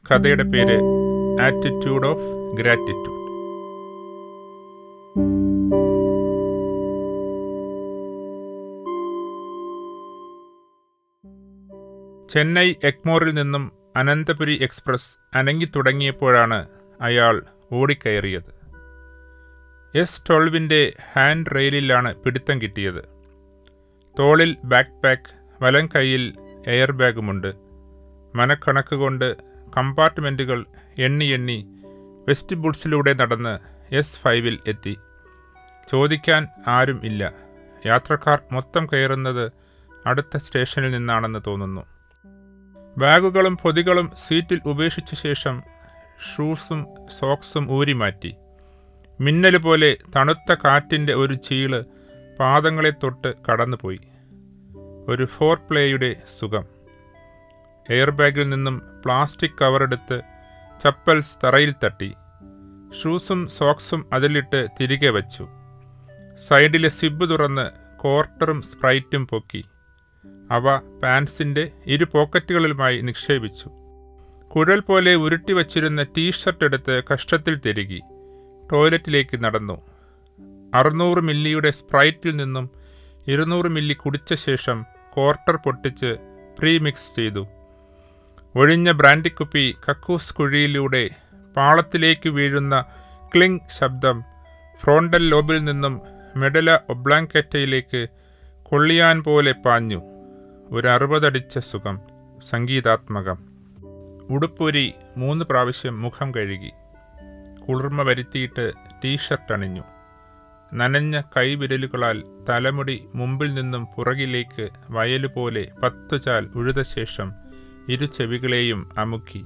കഥയുടെ പേര് attitude of gratitude Chennai എഗ്മോറിൽ നിന്നും അനന്തപുരി എക്സ്പ്രസ് അനങ്ങി തുടങ്ങിയപ്പോഴാണ് അയാൾ ഓടിക്കയറിയത് എസ് ട്വൽവിൻ്റെ ഹാൻഡ് റെയിലിലാണ് പിടുത്തം കിട്ടിയത് തോളിൽ ബാക്ക് പാക്ക് വലം കൈയിൽ എയർ ബാഗുമുണ്ട് മനക്കണക്ക് കൊണ്ട് കമ്പാർട്ട്മെൻറ്റുകൾ എണ്ണി എണ്ണി വെസ്റ്റിബുൾസിലൂടെ നടന്ന് എസ് ഫൈവിൽ എത്തി ചോദിക്കാൻ ആരും ഇല്ല യാത്രക്കാർ മൊത്തം കയറുന്നത് അടുത്ത സ്റ്റേഷനിൽ നിന്നാണെന്ന് തോന്നുന്നു ബാഗുകളും പൊതികളും സീറ്റിൽ ഉപേക്ഷിച്ച ശേഷം ഷൂസും സോക്സും ഊരിമാറ്റി മിന്നൽ പോലെ തണുത്ത കാറ്റിൻ്റെ ഒരു ചീള് പാദങ്ങളെ തൊട്ട് കടന്നുപോയി ഒരു ഫോർ പ്ലേയുടെ സുഖം എയർ ബാഗിൽ നിന്നും പ്ലാസ്റ്റിക് കവറെടുത്ത് ചപ്പൽസ് തറയിൽ തട്ടി ഷൂസും സോക്സും അതിലിട്ട് തിരികെ വച്ചു സൈഡിലെ സിബ് തുറന്ന് ക്വാർട്ടറും സ്പ്രൈറ്റും പൊക്കി അവ പാൻസിൻ്റെ ഇരു പോക്കറ്റുകളിലുമായി നിക്ഷേപിച്ചു കുഴൽ പോലെ ഉരുട്ടി വച്ചിരുന്ന ടീഷർട്ട് എടുത്ത് കഷ്ടത്തിൽ തിരുകി ടോയ്ലറ്റിലേക്ക് നടന്നു അറുന്നൂറ് മില്ലിയുടെ സ്പ്രൈറ്റിൽ നിന്നും ഇരുന്നൂറ് മില്ലി കുടിച്ച ശേഷം ക്വാർട്ടർ പൊട്ടിച്ച് പ്രീ മിക്സ് ചെയ്തു ഒഴിഞ്ഞ ബ്രാൻഡിക്കുപ്പി കക്കൂസ് കുഴിയിലൂടെ പാളത്തിലേക്ക് വീഴുന്ന ക്ലിങ് ശബ്ദം ഫ്രോണ്ടൽ ലോബിൽ നിന്നും മെഡല ഒബ്ലാങ്കറ്റയിലേക്ക് കൊള്ളിയാൻ പോലെ പാഞ്ഞു ഒരു അറുപതടിച്ച സുഖം സംഗീതാത്മകം ഉടുപ്പൊരി മൂന്ന് പ്രാവശ്യം മുഖം കഴുകി കുളിർമ വരുത്തിയിട്ട് ടീഷർട്ട് അണിഞ്ഞു നനഞ്ഞ കൈവിരലുകളാൽ തലമുടി മുമ്പിൽ നിന്നും പുറകിലേക്ക് വയലുപോലെ പത്തുചാൽ ഉഴുത ശേഷം ഇരു ചെവികളെയും അമുക്കി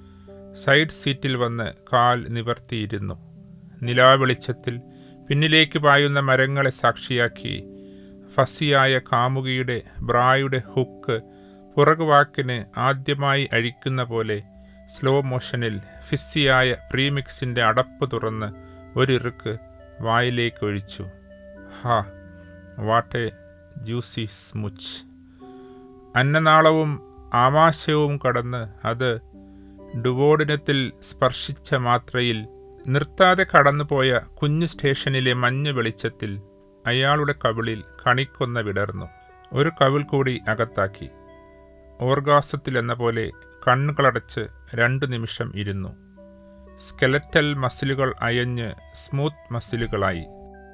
സൈഡ് സീറ്റിൽ വന്ന് കാൽ നിവർത്തിയിരുന്നു നിലാവെളിച്ചത്തിൽ പിന്നിലേക്ക് പായുന്ന മരങ്ങളെ സാക്ഷിയാക്കി ഫസിയായ കാമുകിയുടെ ബ്രായുടെ ഹുക്ക് പുറകുവാക്കിന് ആദ്യമായി അഴിക്കുന്ന പോലെ സ്ലോ മോഷനിൽ ഫിസ്സിയായ പ്രീമിക്സിൻ്റെ അടപ്പ് തുറന്ന് ഒരിറുക്ക് വായിലേക്ക് ഒഴിച്ചു ah what a juicy smooch അന്നനാളവും ആമാശയവും കടന്ന് അത് ഡുവോഡിനത്തിൽ സ്പർശിച്ച മാത്രയിൽ നിർത്താതെ കടന്നുപോയ കുഞ്ഞു സ്റ്റേഷനിലെ മഞ്ഞ വെളിച്ചത്തിൽ അയാളുടെ കവിളിൽ കണിക്കൊന്ന വിടർന്നു ഒരു കവിൾ കൂടി അകത്താക്കി ഓർഗാസത്തിലെന്ന പോലെ കണ്ണുകളടച്ച് രണ്ടു നിമിഷം ഇരുന്നു സ്കെലറ്റൽ മസിലുകൾ അയഞ്ഞ് സ്മൂത്ത് മസിലുകളായി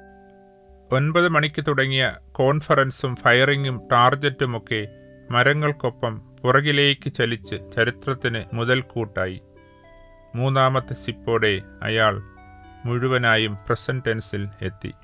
ഒൻപത് മണിക്ക് തുടങ്ങിയ കോൺഫറൻസും ഫയറിങ്ങും ടാർജറ്റുമൊക്കെ മരങ്ങൾക്കൊപ്പം പുറകിലേക്ക് ചലിച്ച് ചരിത്രത്തിന് മുതൽക്കൂട്ടായി മൂന്നാമത്തെ സിപ്പോടെ അയാൾ മുഴുവനായും പ്രസന്റ് ടെൻസിൽ എത്തി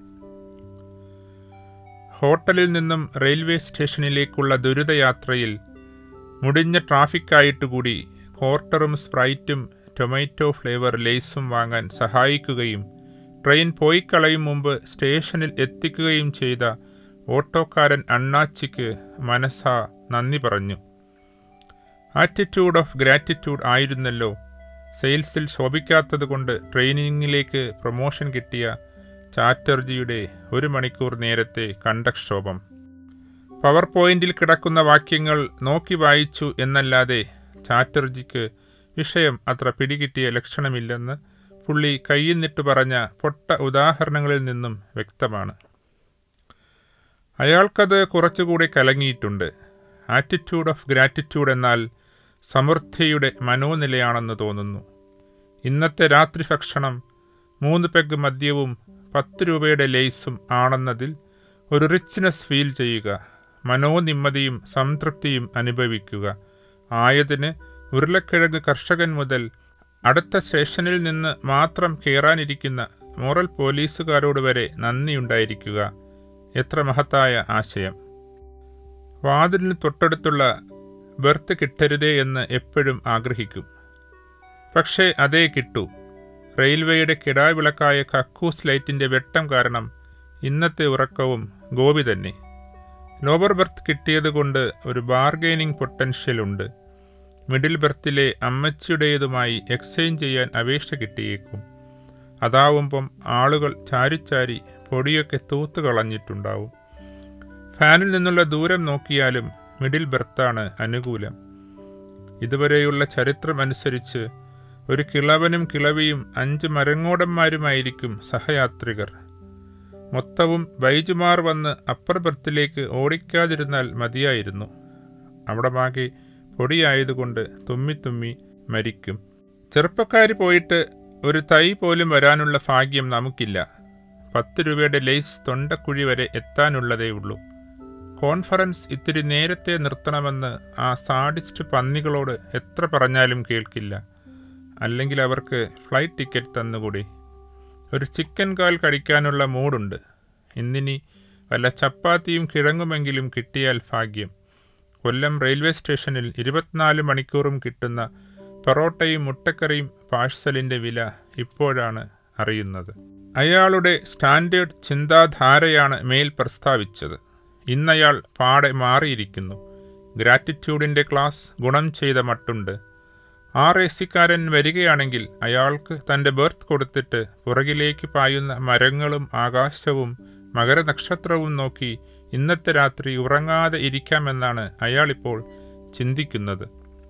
ഹോട്ടലിൽ നിന്നും റെയിൽവേ സ്റ്റേഷനിലേക്കുള്ള ദുരിതയാത്രയിൽ മുടിഞ്ഞ ട്രാഫിക്കായിട്ടുകൂടി ക്വാർട്ടറും സ്പ്രൈറ്റും ടൊമാറ്റോ ഫ്ലേവർ ലേസും വാങ്ങാൻ സഹായിക്കുകയും ട്രെയിൻ പോയിക്കളയും മുമ്പ് സ്റ്റേഷനിൽ എത്തിക്കുകയും ചെയ്ത ഓട്ടോക്കാരൻ അണ്ണാച്ചിക്ക് മനസ്സാ നന്ദി പറഞ്ഞു ആറ്റിറ്റ്യൂഡ് ഓഫ് ഗ്രാറ്റിറ്റ്യൂഡ് ആയിരുന്നല്ലോ സെയിൽസിൽ ശോഭിക്കാത്തതുകൊണ്ട് ട്രെയിനിങ്ങിലേക്ക് പ്രൊമോഷൻ കിട്ടിയ ചാറ്റർജിയുടെ ഒരു മണിക്കൂർ നേരത്തെ കണ്ടക്ഷോഭം പവർ പോയിന്റിൽ കിടക്കുന്ന വാക്യങ്ങൾ നോക്കി വായിച്ചു എന്നല്ലാതെ ചാറ്റർജിക്ക് വിഷയം അത്ര പിടികിട്ടിയ ലക്ഷണമില്ലെന്ന് പുള്ളി കയ്യിന്നിട്ട് പറഞ്ഞ പൊട്ട ഉദാഹരണങ്ങളിൽ നിന്നും വ്യക്തമാണ് അയാൾക്കത് കുറച്ചുകൂടി കലങ്ങിയിട്ടുണ്ട് ആറ്റിറ്റ്യൂഡ് ഓഫ് ഗ്രാറ്റിറ്റ്യൂഡ് എന്നാൽ സമൃദ്ധിയുടെ മനോനിലയാണെന്ന് തോന്നുന്നു ഇന്നത്തെ രാത്രി ഭക്ഷണം മൂന്ന് പെഗ് മദ്യവും പത്ത് രൂപയുടെ ലേസും ആണെന്നതിൽ ഒരു റിച്ച്നെസ് ഫീൽ ചെയ്യുക മനോനിമ്മതിയും സംതൃപ്തിയും അനുഭവിക്കുക ആയതിന് ഉരുളക്കിഴങ്ങ് കർഷകൻ മുതൽ അടുത്ത സ്റ്റേഷനിൽ നിന്ന് മാത്രം കയറാനിരിക്കുന്ന മോറൽ പോലീസുകാരോട് വരെ നന്ദിയുണ്ടായിരിക്കുക എത്ര മഹത്തായ ആശയം വാതിലിന് തൊട്ടടുത്തുള്ള ബെർത്ത് കിട്ടരുതേ എന്ന് എപ്പോഴും ആഗ്രഹിക്കും പക്ഷേ അതേ കിട്ടൂ റെയിൽവേയുടെ കിടാവിളക്കായ കക്കൂസ് ലൈറ്റിൻ്റെ വെട്ടം കാരണം ഇന്നത്തെ ഉറക്കവും ഗോപി തന്നെ ലോവർ ബെർത്ത് കിട്ടിയതുകൊണ്ട് ഒരു ബാർഗെയിനിങ് പൊട്ടൻഷ്യൽ ഉണ്ട് മിഡിൽ ബെർത്തിലെ അമ്മച്ചിയുടേതുമായി എക്സ്ചേഞ്ച് ചെയ്യാൻ അപേക്ഷ കിട്ടിയേക്കും അതാവുമ്പം ആളുകൾ ചാരിച്ചാരി പൊടിയൊക്കെ തൂത്തു കളഞ്ഞിട്ടുണ്ടാവും ഫാനിൽ നിന്നുള്ള ദൂരം നോക്കിയാലും മിഡിൽ ബെർത്താണ് അനുകൂലം ഇതുവരെയുള്ള ചരിത്രമനുസരിച്ച് ഒരു കിളവനും കിളവിയും അഞ്ച് മരങ്ങോടന്മാരുമായിരിക്കും സഹയാത്രികർ മൊത്തവും ബൈജുമാർ വന്ന് അപ്പർ ബർത്തിലേക്ക് ഓടിക്കാതിരുന്നാൽ മതിയായിരുന്നു അവിടമാകെ പൊടിയായതുകൊണ്ട് തുമ്മി തുമ്മി മരിക്കും ചെറുപ്പക്കാർ പോയിട്ട് ഒരു തൈ പോലും വരാനുള്ള ഭാഗ്യം നമുക്കില്ല പത്ത് രൂപയുടെ ലേസ് തൊണ്ടക്കുഴി വരെ എത്താനുള്ളതേ ഉള്ളൂ കോൺഫറൻസ് ഇത്തിരി നേരത്തെ നിർത്തണമെന്ന് ആ സാഡിസ്റ്റ് പന്നികളോട് എത്ര പറഞ്ഞാലും കേൾക്കില്ല അല്ലെങ്കിൽ അവർക്ക് ഫ്ലൈറ്റ് ടിക്കറ്റ് തന്നുകൂടി ഒരു ചിക്കൻ കാൽ കഴിക്കാനുള്ള മൂടുണ്ട് ഇന്നിനി വല്ല ചപ്പാത്തിയും കിഴങ്ങുമെങ്കിലും കിട്ടിയാൽ ഭാഗ്യം കൊല്ലം റെയിൽവേ സ്റ്റേഷനിൽ ഇരുപത്തിനാല് മണിക്കൂറും കിട്ടുന്ന പൊറോട്ടയും മുട്ടക്കറിയും പാഴ്സലിൻ്റെ വില ഇപ്പോഴാണ് അറിയുന്നത് അയാളുടെ സ്റ്റാൻഡേർഡ് ചിന്താധാരയാണ് മേൽ പ്രസ്താവിച്ചത് ഇന്നയാൾ പാടെ മാറിയിരിക്കുന്നു ഗ്രാറ്റിറ്റ്യൂഡിൻ്റെ ക്ലാസ് ഗുണം ചെയ്ത മട്ടുണ്ട് ആ റേസിക്കാരൻ വരികയാണെങ്കിൽ അയാൾക്ക് തൻ്റെ ബെർത്ത് കൊടുത്തിട്ട് പുറകിലേക്ക് പായുന്ന മരങ്ങളും ആകാശവും മകരനക്ഷത്രവും നോക്കി ഇന്നത്തെ രാത്രി ഉറങ്ങാതെ ഇരിക്കാമെന്നാണ് അയാളിപ്പോൾ ചിന്തിക്കുന്നത്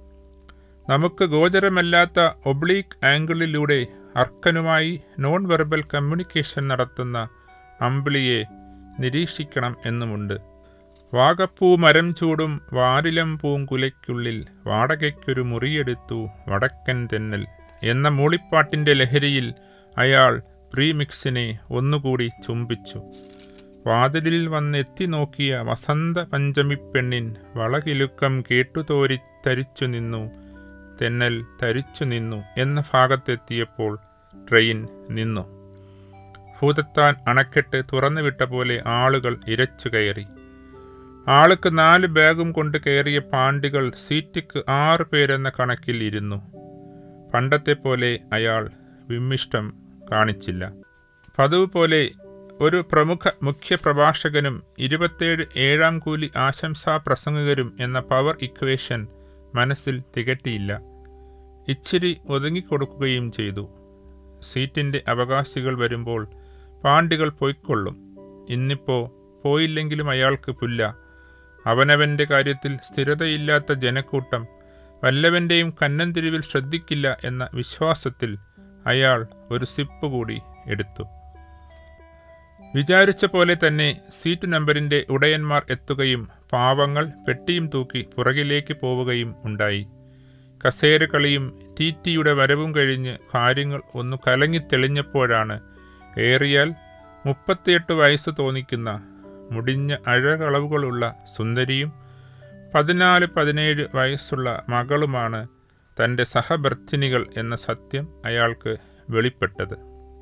നമുക്ക് ഗോചരമല്ലാത്ത ഒബ്ലീക്ക് ആംഗിളിലൂടെ അർക്കനുമായി നോൺ വെർബൽ കമ്മ്യൂണിക്കേഷൻ നടത്തുന്ന അമ്പിളിയെ നിരീക്ഷിക്കണം എന്നുമുണ്ട് വാഗപ്പൂ മരം ചൂടും വാരിലം പൂങ്കുലയ്ക്കുള്ളിൽ വാടകയ്ക്കൊരു മുറിയെടുത്തു വടക്കൻ തെന്നൽ എന്ന മൂളിപ്പാട്ടിൻ്റെ ലഹരിയിൽ അയാൾ പ്രീമിക്സിനെ ഒന്നുകൂടി ചുംബിച്ചു വാതിലിൽ വന്നെത്തി നോക്കിയ വസന്ത പഞ്ചമിപ്പെണ്ണിൻ വളകിലുക്കം കേട്ടുതോരി തരിച്ചു നിന്നു തെന്നൽ തരിച്ചു നിന്നു എന്ന ഭാഗത്തെത്തിയപ്പോൾ ട്രെയിൻ നിന്നു ഭൂതത്താൻ അണക്കെട്ട് തുറന്നുവിട്ട പോലെ ആളുകൾ ഇരച്ചു കയറി ആൾക്ക് നാല് ബാഗും കൊണ്ട് കയറിയ പാണ്ടികൾ സീറ്റിക്ക് ആറ് പേരെന്ന കണക്കിൽ ഇരുന്നു പണ്ടത്തെ പോലെ അയാൾ വിമ്മിഷ്ടം കാണിച്ചില്ല പതിവ് പോലെ ഒരു പ്രമുഖ മുഖ്യ പ്രഭാഷകനും ഇരുപത്തേഴ് ഏഴാം കൂലി ആശംസാ പ്രസംഗകരും എന്ന പവർ ഇക്വേഷൻ മനസ്സിൽ തികട്ടിയില്ല ഇച്ചിരി ഒതുങ്ങിക്കൊടുക്കുകയും ചെയ്തു സീറ്റിൻ്റെ അവകാശികൾ വരുമ്പോൾ പാണ്ടികൾ പൊയ്ക്കൊള്ളും ഇന്നിപ്പോ പോയില്ലെങ്കിലും അയാൾക്ക് പുല്ല അവനവൻ്റെ കാര്യത്തിൽ സ്ഥിരതയില്ലാത്ത ജനക്കൂട്ടം വല്ലവൻ്റെയും കന്നന്തിരിവിൽ ശ്രദ്ധിക്കില്ല എന്ന വിശ്വാസത്തിൽ അയാൾ ഒരു സിപ്പ് കൂടി എടുത്തു വിചാരിച്ച പോലെ തന്നെ സീറ്റ് നമ്പറിൻ്റെ ഉടയന്മാർ എത്തുകയും പാവങ്ങൾ പെട്ടിയും തൂക്കി പുറകിലേക്ക് പോവുകയും ഉണ്ടായി കസേരകളിയും ടി ടിയുടെ വരവും കഴിഞ്ഞ് കാര്യങ്ങൾ ഒന്ന് കലങ്ങി തെളിഞ്ഞപ്പോഴാണ് ഏറിയാൽ മുപ്പത്തിയെട്ട് വയസ്സ് തോന്നിക്കുന്ന മുടിഞ്ഞ അഴകളവുകളുള്ള സുന്ദരിയും പതിനാല് പതിനേഴ് വയസ്സുള്ള മകളുമാണ് തൻ്റെ സഹബർത്തിനികൾ എന്ന സത്യം അയാൾക്ക് വെളിപ്പെട്ടത്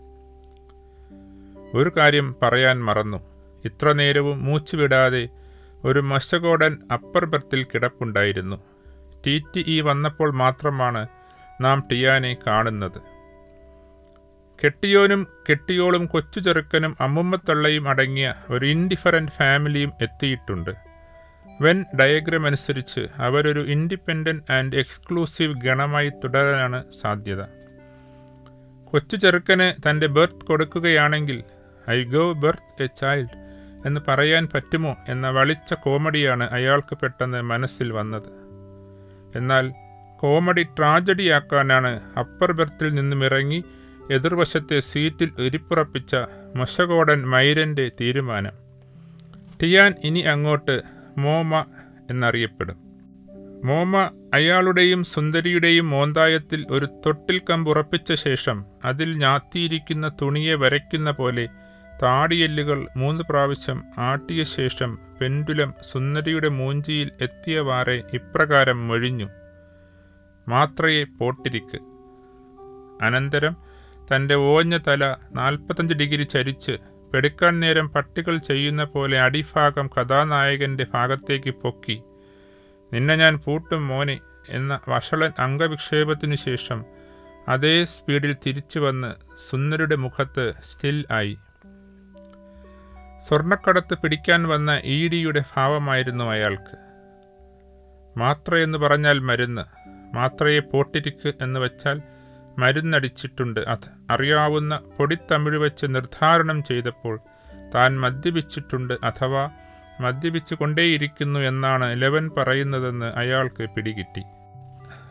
ഒരു കാര്യം പറയാൻ മറന്നു ഇത്ര നേരവും മൂച്ചുവിടാതെ ഒരു മശകോടൻ അപ്പർ ബർത്തിൽ കിടപ്പുണ്ടായിരുന്നു ടി ടി ഇ വന്നപ്പോൾ മാത്രമാണ് നാം ടിയാനെ കാണുന്നത് കെട്ടിയോനും കെട്ടിയോളും കൊച്ചു ചെറുക്കനും അമ്മുമ്മത്തള്ളയും അടങ്ങിയ ഒരു ഇൻഡിഫറൻറ്റ് ഫാമിലിയും എത്തിയിട്ടുണ്ട് വെൻ ഡയഗ്രം അനുസരിച്ച് അവരൊരു ഇൻഡിപെൻഡൻറ്റ് ആൻഡ് എക്സ്ക്ലൂസീവ് ഗണമായി തുടരാനാണ് സാധ്യത കൊച്ചു ചെറുക്കന് തൻ്റെ ബർത്ത് കൊടുക്കുകയാണെങ്കിൽ I go berth a child എന്ന് പറയാൻ പറ്റുമോ എന്ന വളിച്ച കോമഡിയാണ് അയാൾക്ക് പെട്ടെന്ന് മനസ്സിൽ വന്നത് എന്നാൽ കോമഡി ട്രാജഡിയാക്കാനാണ് അപ്പർ ബർത്തിൽ നിന്നുമിറങ്ങി എതിർവശത്തെ സീറ്റിൽ ഇരിപ്പുറപ്പിച്ച മൊശകോടൻ മൈരൻ്റെ തീരുമാനം ടിയാൻ ഇനി അങ്ങോട്ട് മോമ എന്നറിയപ്പെടും മോമ അയാളുടെയും സുന്ദരിയുടെയും മോന്തായത്തിൽ ഒരു തൊട്ടിൽ കമ്പുറപ്പിച്ച ശേഷം അതിൽ ഞാത്തിയിരിക്കുന്ന തുണിയെ വരയ്ക്കുന്ന പോലെ താടിയെല്ലുകൾ മൂന്ന് പ്രാവശ്യം ആട്ടിയ ശേഷം പെൻഡുലം സുന്ദരിയുടെ മൂഞ്ചിയിൽ എത്തിയവാറെ ഇപ്രകാരം മൊഴിഞ്ഞു മാത്രയെ പോട്ടിരിക്ക് അനന്തരം തൻ്റെ ഓഞ്ഞ തല നാൽപ്പത്തഞ്ച് ഡിഗ്രി ചരിച്ച് പെടുക്കാൻ നേരം പട്ടികൾ ചെയ്യുന്ന പോലെ അടിഭാഗം കഥാനായകന്റെ ഭാഗത്തേക്ക് പൊക്കി നിന്നെ ഞാൻ പൂട്ടും മോനെ എന്ന വഷളൻ അംഗവിക്ഷേപത്തിനു ശേഷം അതേ സ്പീഡിൽ തിരിച്ചു വന്ന് സുന്ദരുടെ മുഖത്ത് സ്റ്റിൽ ആയി സ്വർണക്കടത്ത് പിടിക്കാൻ വന്ന ഈഡിയുടെ ഭാവമായിരുന്നു അയാൾക്ക് മാത്രയെന്ന് പറഞ്ഞാൽ മരുന്ന് മാത്രയെ പോട്ടിരിക്ക് എന്ന് വച്ചാൽ മരുന്നടിച്ചിട്ടുണ്ട് അത് അറിയാവുന്ന പൊടിത്തമിഴ് വെച്ച് നിർദ്ധാരണം ചെയ്തപ്പോൾ താൻ മദ്യപിച്ചിട്ടുണ്ട് അഥവാ മദ്യപിച്ചു കൊണ്ടേയിരിക്കുന്നു എന്നാണ് ലെവൻ പറയുന്നതെന്ന് അയാൾക്ക് പിടികിട്ടി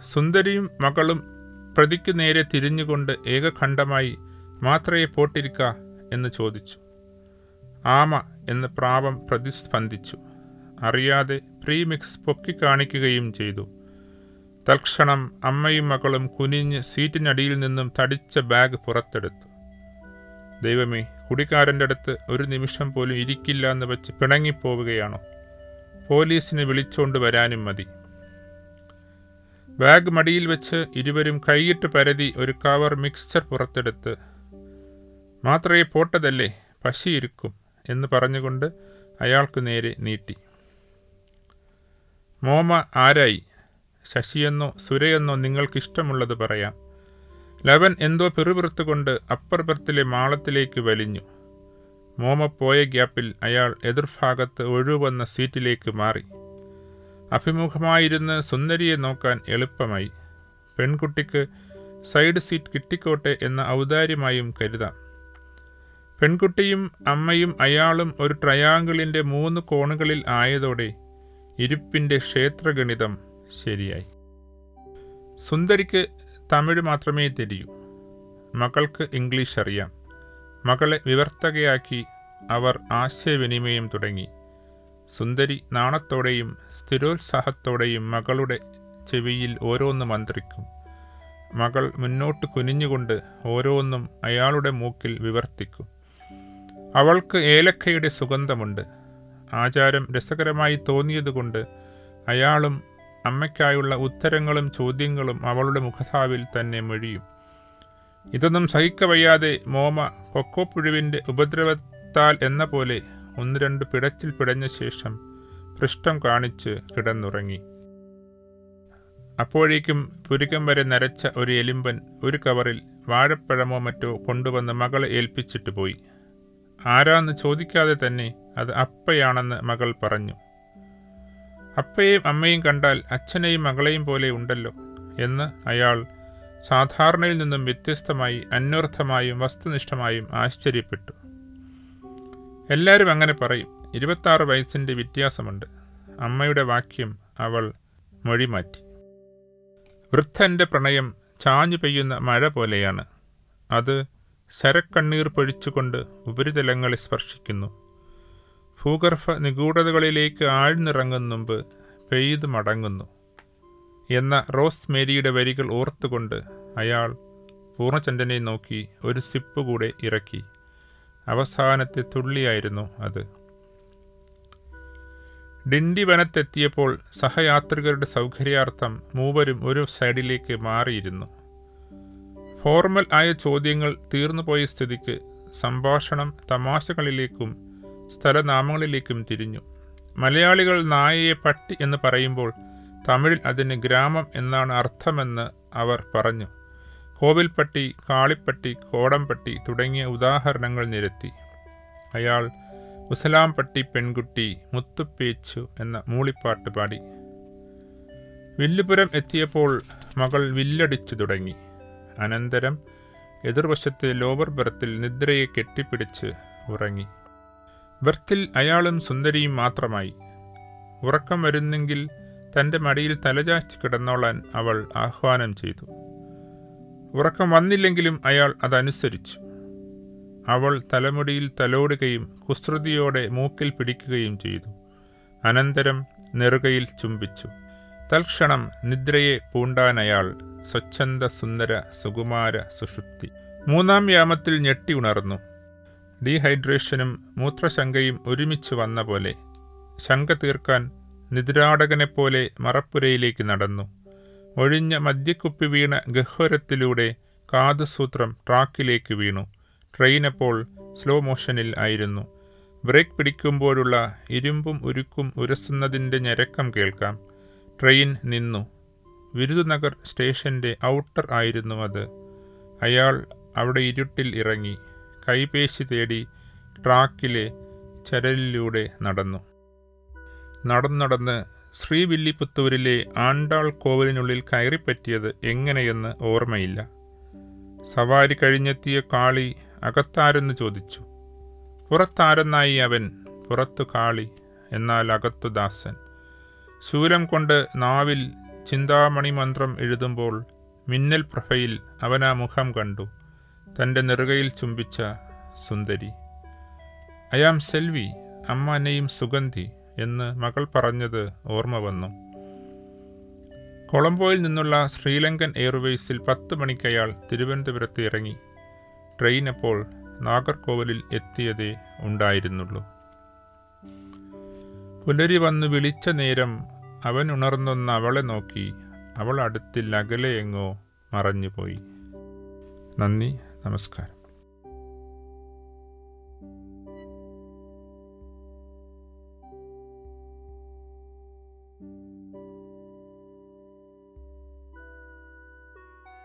സുന്ദരിയും മകളും പ്രതിക്ക് നേരെ തിരിഞ്ഞുകൊണ്ട് ഏകഖണ്ഡമായി മാത്രയെ പോട്ടിരിക്ക എന്ന് ചോദിച്ചു ആമ എന്ന് പ്രാവം പ്രതിസ്പന്ദിച്ചു അറിയാതെ പ്രീമിക്സ് പൊക്കിക്കാണിക്കുകയും ചെയ്തു തൽക്ഷണം അമ്മയും മകളും കുനിഞ്ഞ് സീറ്റിനടിയിൽ നിന്നും തടിച്ച ബാഗ് പുറത്തെടുത്തു ദൈവമേ കുടിക്കാരൻ്റെ അടുത്ത് ഒരു നിമിഷം പോലും ഇരിക്കില്ല എന്ന് വെച്ച് പിണങ്ങിപ്പോവുകയാണോ പോലീസിനെ വിളിച്ചുകൊണ്ട് വരാനും മതി ബാഗ് മടിയിൽ വെച്ച് ഇരുവരും കൈയിട്ട് പരതി ഒരു കവർ മിക്സ്ചർ പുറത്തെടുത്ത് മാത്രമേ പോട്ടതല്ലേ പശിയിരിക്കും എന്ന് പറഞ്ഞുകൊണ്ട് അയാൾക്ക് നേരെ നീട്ടി മോമ ആരായി ശശിയെന്നോ സുരയെന്നോ നിങ്ങൾക്കിഷ്ടമുള്ളത് പറയാം ലവൻ എന്തോ പിറുപിറുത്തുകൊണ്ട് അപ്പർ ബർത്തിലെ മാളത്തിലേക്ക് വലിഞ്ഞു മോമ പോയ ഗ്യാപ്പിൽ അയാൾ എതിർഭാഗത്ത് ഒഴിവന്ന സീറ്റിലേക്ക് മാറി അഭിമുഖമായിരുന്ന് സുന്ദരിയെ നോക്കാൻ എളുപ്പമായി പെൺകുട്ടിക്ക് സൈഡ് സീറ്റ് കിട്ടിക്കോട്ടെ എന്ന ഔദാര്യമായും കരുതാം പെൺകുട്ടിയും അമ്മയും അയാളും ഒരു ട്രയാങ്കിളിൻ്റെ മൂന്ന് കോണുകളിൽ ആയതോടെ ഇരുപ്പിൻ്റെ ക്ഷേത്രഗണിതം ശരിയായി സുന്ദരിക്ക് തമിഴ് മാത്രമേ തിരിയൂ മകൾക്ക് ഇംഗ്ലീഷ് അറിയാം മകളെ വിവർത്തകയാക്കി അവർ ആശയവിനിമയം തുടങ്ങി സുന്ദരി നാണത്തോടെയും സ്ഥിരോത്സാഹത്തോടെയും മകളുടെ ചെവിയിൽ ഓരോന്ന് മന്ത്രിക്കും മകൾ മുന്നോട്ട് കുനിഞ്ഞുകൊണ്ട് ഓരോന്നും അയാളുടെ മൂക്കിൽ വിവർത്തിക്കും അവൾക്ക് ഏലക്കയുടെ സുഗന്ധമുണ്ട് ആചാരം രസകരമായി തോന്നിയതുകൊണ്ട് അയാളും അമ്മയ്ക്കായുള്ള ഉത്തരങ്ങളും ചോദ്യങ്ങളും അവളുടെ മുഖതാവിൽ തന്നെ മൊഴിയും ഇതൊന്നും സഹിക്കവയ്യാതെ മോമ കൊക്കോപ്പുഴുവിൻ്റെ ഉപദ്രവത്താൽ എന്ന പോലെ ഒന്ന് രണ്ട് പിടച്ചിൽ പിടഞ്ഞ ശേഷം പൃഷ്ഠം കാണിച്ച് കിടന്നുറങ്ങി അപ്പോഴേക്കും പുരുക്കം വരെ നരച്ച ഒരു എലിമ്പൻ ഒരു കവറിൽ വാഴപ്പഴമോ മറ്റോ കൊണ്ടുവന്ന് മകളെ ഏൽപ്പിച്ചിട്ട് പോയി ആരാന്ന് ചോദിക്കാതെ തന്നെ അത് അപ്പയാണെന്ന് മകൾ പറഞ്ഞു അപ്പയെയും അമ്മയും കണ്ടാൽ അച്ഛനെയും മകളെയും പോലെ ഉണ്ടല്ലോ എന്ന് അയാൾ സാധാരണയിൽ നിന്നും വ്യത്യസ്തമായി അന്വർത്ഥമായും വസ്തുനിഷ്ഠമായും ആശ്ചര്യപ്പെട്ടു എല്ലാവരും അങ്ങനെ പറയും ഇരുപത്താറ് വയസ്സിൻ്റെ വ്യത്യാസമുണ്ട് അമ്മയുടെ വാക്യം അവൾ മൊഴിമാറ്റി വൃദ്ധൻ്റെ പ്രണയം ചാഞ്ഞു പെയ്യുന്ന മഴ പോലെയാണ് അത് ശരക്കണ്ണീർ പൊഴിച്ചുകൊണ്ട് ഉപരിതലങ്ങളെ സ്പർശിക്കുന്നു ഭൂഗർഭ നിഗൂഢതകളിലേക്ക് ആഴ്ന്നിറങ്ങും മുമ്പ് പെയ്തു മടങ്ങുന്നു എന്ന റോസ് മേരിയുടെ വരികൾ ഓർത്തുകൊണ്ട് അയാൾ പൂർണ്ണചന്ദ്രനെ നോക്കി ഒരു സിപ്പ് കൂടെ ഇറക്കി അവസാനത്തെ തുള്ളിയായിരുന്നു അത് ഡിണ്ടി വനത്തെത്തിയപ്പോൾ സഹയാത്രികരുടെ സൗകര്യാർത്ഥം മൂവരും ഒരു സൈഡിലേക്ക് മാറിയിരുന്നു ഫോർമൽ ആയ ചോദ്യങ്ങൾ തീർന്നുപോയ സ്ഥിതിക്ക് സംഭാഷണം തമാശകളിലേക്കും സ്ഥലനാമങ്ങളിലേക്കും തിരിഞ്ഞു മലയാളികൾ നായയെ പട്ടി എന്ന് പറയുമ്പോൾ തമിഴിൽ അതിന് ഗ്രാമം എന്നാണ് അർത്ഥമെന്ന് അവർ പറഞ്ഞു കോവിൽപ്പട്ടി കാളിപ്പട്ടി കോടംപട്ടി തുടങ്ങിയ ഉദാഹരണങ്ങൾ നിരത്തി അയാൾ മുസലാംപട്ടി പെൺകുട്ടി മുത്തുപ്പേച്ചു എന്ന മൂളിപ്പാട്ട് പാടി വില്ലുപുരം എത്തിയപ്പോൾ മകൾ വില്ലടിച്ചു തുടങ്ങി അനന്തരം എതിർവശത്തെ ലോവർ ബെർത്തിൽ നിദ്രയെ കെട്ടിപ്പിടിച്ച് ഉറങ്ങി ബെർത്തിൽ അയാളും സുന്ദരിയും മാത്രമായി ഉറക്കം വരുന്നെങ്കിൽ തൻ്റെ മടിയിൽ തലചാച്ച് കിടന്നോളാൻ അവൾ ആഹ്വാനം ചെയ്തു ഉറക്കം വന്നില്ലെങ്കിലും അയാൾ അതനുസരിച്ചു അവൾ തലമുടിയിൽ തലോടുകയും കുസൃതിയോടെ മൂക്കിൽ പിടിക്കുകയും ചെയ്തു അനന്തരം നെറുകയിൽ ചുംബിച്ചു തൽക്ഷണം നിദ്രയെ പൂണ്ടാനയാൾ സ്വച്ഛന്ത സുന്ദര സുകുമാര സുഷുപ്തി മൂന്നാം യാമത്തിൽ ഞെട്ടി ഉണർന്നു ഡീഹൈഡ്രേഷനും മൂത്രശങ്കയും ഒരുമിച്ച് വന്ന പോലെ ശങ്ക തീർക്കാൻ നിദ്രാടകനെപ്പോലെ മറപ്പുരയിലേക്ക് നടന്നു ഒഴിഞ്ഞ മദ്യക്കുപ്പി വീണ ഗഹ്വരത്തിലൂടെ കാതുസൂത്രം ട്രാക്കിലേക്ക് വീണു ട്രെയിൻ അപ്പോൾ സ്ലോ മോഷനിൽ ആയിരുന്നു ബ്രേക്ക് പിടിക്കുമ്പോഴുള്ള ഇരുമ്പും ഉരുക്കും ഉരസുന്നതിൻ്റെ ഞരക്കം കേൾക്കാം ട്രെയിൻ നിന്നു വിരുദുനഗർ സ്റ്റേഷൻ്റെ ഔട്ടർ ആയിരുന്നു അത് അയാൾ അവിടെ ഇരുട്ടിൽ ഇറങ്ങി കൈപേശി തേടി ട്രാക്കിലെ ചരലിലൂടെ നടന്നു നടന്നടന്ന് ശ്രീവില്ലിപുത്തൂരിലെ ആണ്ടാൾ കോവിലിനുള്ളിൽ കയറിപ്പറ്റിയത് എങ്ങനെയെന്ന് ഓർമ്മയില്ല സവാരി കഴിഞ്ഞെത്തിയ കാളി അകത്താരെന്ന് ചോദിച്ചു പുറത്താരെന്നായി അവൻ പുറത്തു കാളി എന്നാൽ അകത്തു ദാസൻ ശൂലം കൊണ്ട് നാവിൽ ചിന്താമണി മന്ത്രം എഴുതുമ്പോൾ മിന്നൽ പ്രഭയിൽ അവൻ ആ മുഖം കണ്ടു തൻ്റെ നെറുകയിൽ ചുംബിച്ച സുന്ദരി അയാം സെൽവി അമ്മ അന്നയും സുഗന്ധി എന്ന് മകൾ പറഞ്ഞത് ഓർമ്മ വന്നു കൊളംബോയിൽ നിന്നുള്ള ശ്രീലങ്കൻ എയർവേസിൽ പത്ത് മണിക്ക് അയാൾ തിരുവനന്തപുരത്ത് ഇറങ്ങി ട്രെയിൻ അപ്പോൾ നാഗർകോവിലിൽ എത്തിയതേ ഉണ്ടായിരുന്നുള്ളൂ പുലരി വന്ന് വിളിച്ച നേരം അവൻ ഉണർന്നൊന്ന് അവളെ നോക്കി അവൾ അടുത്തിൽ അകലെ എങ്ങോ മറഞ്ഞുപോയി നന്ദി നമസ്കാരം